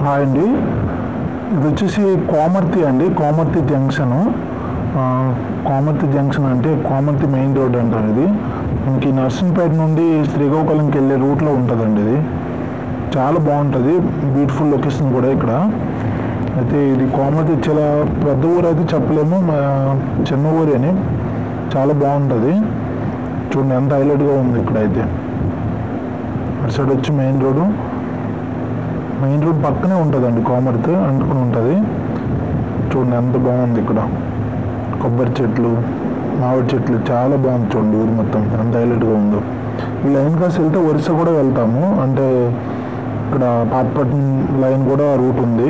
hi అండి ఇది వచ్చేసి కోమర్తి అండి కోమర్తి జంక్షన్ కోమర్తి జంక్షన్ అంటే కోమర్తి మెయిన్ రోడ్ అంటారు ఇది ఇంక ఈ నర్సింగ్పేట నుండి శ్రీకాకుళంకి వెళ్ళే రూట్లో ఉంటుందండి ఇది చాలా బాగుంటుంది బ్యూటిఫుల్ లొకేషన్ కూడా ఇక్కడ అయితే ఇది కోమర్తి చాలా పెద్ద ఊరు అయితే చెప్పలేము మా చిన్న ఊరు అని చాలా బాగుంటుంది చూడండి ఎంత హైలైట్గా ఉంది ఇక్కడైతే అటు సైడ్ వచ్చి మెయిన్ రోడ్డు మెయిన్ రోడ్ పక్కనే ఉంటుందండి కామర్త్ అంటుకుని ఉంటుంది చూడండి ఎంత బాగుంది ఇక్కడ కొబ్బరి చెట్లు మామిడి చెట్లు చాలా బాగుంది చూడండి ఊరు మొత్తం ఎంత హైలైట్గా ఉందో ఈ లైన్ కాసి వెళ్తే ఒరిస్సా కూడా వెళ్తాము అంటే ఇక్కడ పాతపట్నం లైన్ కూడా రూట్ ఉంది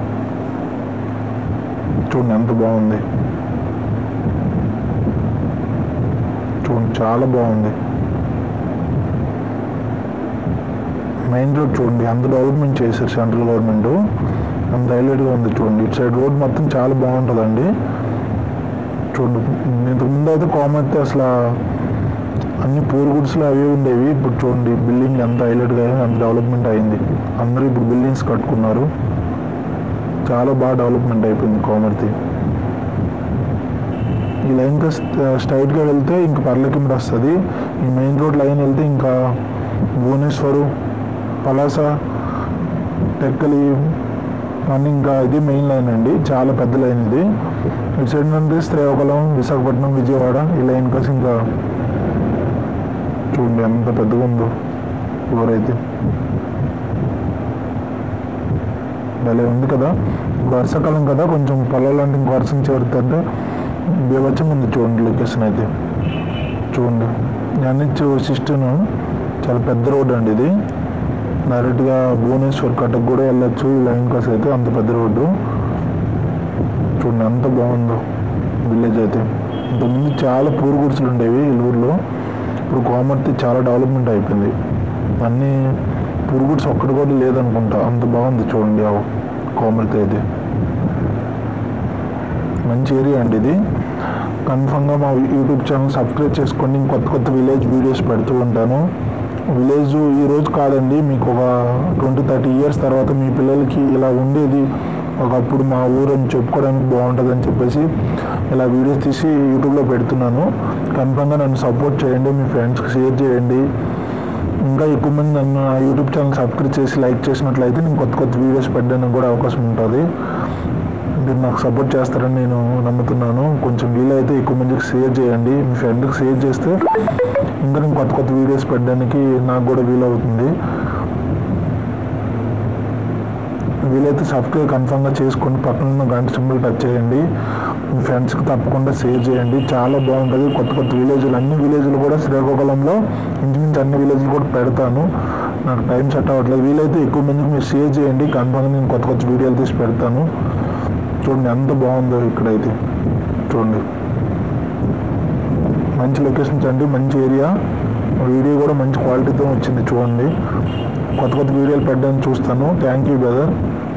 చూడండి ఎంత బాగుంది చూడండి చాలా బాగుంది మెయిన్ రోడ్ చూడండి అంత డెవలప్మెంట్ చేశారు సెంట్రల్ గవర్నమెంట్ అంత హైలైట్గా ఉంది చూడండి ఇటు సైడ్ రోడ్ మొత్తం చాలా బాగుంటుందండి చూడండి ఇంతకు ముందు అయితే కామర్తే అసలు అన్ని పూర్ గుడ్స్లో అవి ఉండేవి ఇప్పుడు చూడండి బిల్డింగ్ ఎంత హైలైట్గా అయింది అంత డెవలప్మెంట్ అయింది అందరూ ఇప్పుడు బిల్డింగ్స్ కట్టుకున్నారు చాలా బాగా డెవలప్మెంట్ అయిపోయింది కామర్తి ఈ లైన్ స్ట్రైట్గా వెళ్తే ఇంకా పర్లకిండి వస్తుంది ఈ మెయిన్ రోడ్ లైన్ వెళ్తే ఇంకా భువనేశ్వరు పలాస టెక్కలి అన్నీ ఇంకా ఇది మెయిన్ లైన్ అండి చాలా పెద్ద లైన్ ఇది ఇటు సైడ్ నుండి శ్రీకాకుళం విశాఖపట్నం విజయవాడ ఈ లైన్ కోసం ఇంకా చూడండి ఎంత పెద్దగా ఉందో ఊరైతే భలే ఉంది కదా ఇప్పుడు వర్షాకాలం కదా కొంచెం పొలాలు అంటే ఇంక వర్షం చేరుతుంటే బీభత్సం ఉంది చూడండి లొకేషన్ అయితే చూడండి ఎన్హెచ్ సిస్టమ్ చాలా పెద్ద రోడ్ అండి ఇది డైరెక్ట్గా భువనేశ్వర్ కటక్ కూడా వెళ్ళొచ్చు ఈ లైన్ కోసం అయితే అంత పెద్ద రోడ్డు చూడండి ఎంత బాగుందో విలేజ్ అయితే ఇంతకుముందు చాలా పూర్ గుడిసెలు ఉండేవి ఈ ఊర్లో ఇప్పుడు కోమర్తి చాలా డెవలప్మెంట్ అయిపోయింది అన్నీ పూర్ గుడిసె ఒక్కటి కూడా లేదనుకుంటా అంత బాగుంది చూడండి ఆ కోమర్తి అయితే మంచి ఏరియా అండి ఇది కన్ఫామ్గా మా యూట్యూబ్ ఛానల్ సబ్స్క్రైబ్ చేసుకోండి కొత్త కొత్త విలేజ్ వీడియోస్ పెడుతూ ఉంటాను విలేజ్ ఈ రోజు కాదండి మీకు ఒక ట్వంటీ థర్టీ ఇయర్స్ తర్వాత మీ పిల్లలకి ఇలా ఉండేది ఒకప్పుడు మా ఊరు అని చెప్పుకోవడానికి బాగుంటుంది అని చెప్పేసి ఇలా వీడియోస్ తీసి యూట్యూబ్లో పెడుతున్నాను కన్ఫామ్గా నన్ను సపోర్ట్ చేయండి మీ ఫ్రెండ్స్కి షేర్ చేయండి ఇంకా ఎక్కువ మంది నన్ను నా యూట్యూబ్ ఛానల్ సబ్స్క్రైబ్ చేసి లైక్ చేసినట్లయితే నేను కొత్త కొత్త వీడియోస్ పెట్టడానికి కూడా అవకాశం ఉంటుంది మీరు నాకు సపోర్ట్ చేస్తారని నేను నమ్ముతున్నాను కొంచెం వీలైతే ఎక్కువ మందికి షేర్ చేయండి మీ ఫ్రెండ్కి షేర్ చేస్తే ఇంకా నేను కొత్త కొత్త వీడియోస్ పెట్టడానికి నాకు కూడా వీలవుతుంది వీలైతే సబ్స్క్రైబ్ కన్ఫామ్గా చేసుకోండి పక్కన ఉన్న గంట సింబల్ టచ్ చేయండి మీ ఫ్రెండ్స్కి తప్పకుండా షేర్ చేయండి చాలా బాగుంటుంది కొత్త కొత్త విలేజ్లు అన్ని విలేజ్లు కూడా శ్రీకాకుళంలో ఇంచుమించు అన్ని విలేజ్లు కూడా పెడతాను నాకు టైం సెట్ అవ్వట్లేదు వీలైతే ఎక్కువ మందికి మీరు షేర్ చేయండి కన్ఫామ్గా నేను కొత్త కొత్త వీడియోలు తీసి పెడతాను చూడండి ఎంత బాగుందో ఇక్కడైతే చూడండి మంచి లొకేషన్స్ అండి మంచి ఏరియా వీడియో కూడా మంచి క్వాలిటీతో వచ్చింది చూడండి కొత్త కొత్త వీడియోలు పెట్టడానికి చూస్తాను థ్యాంక్ యూ బ్రదర్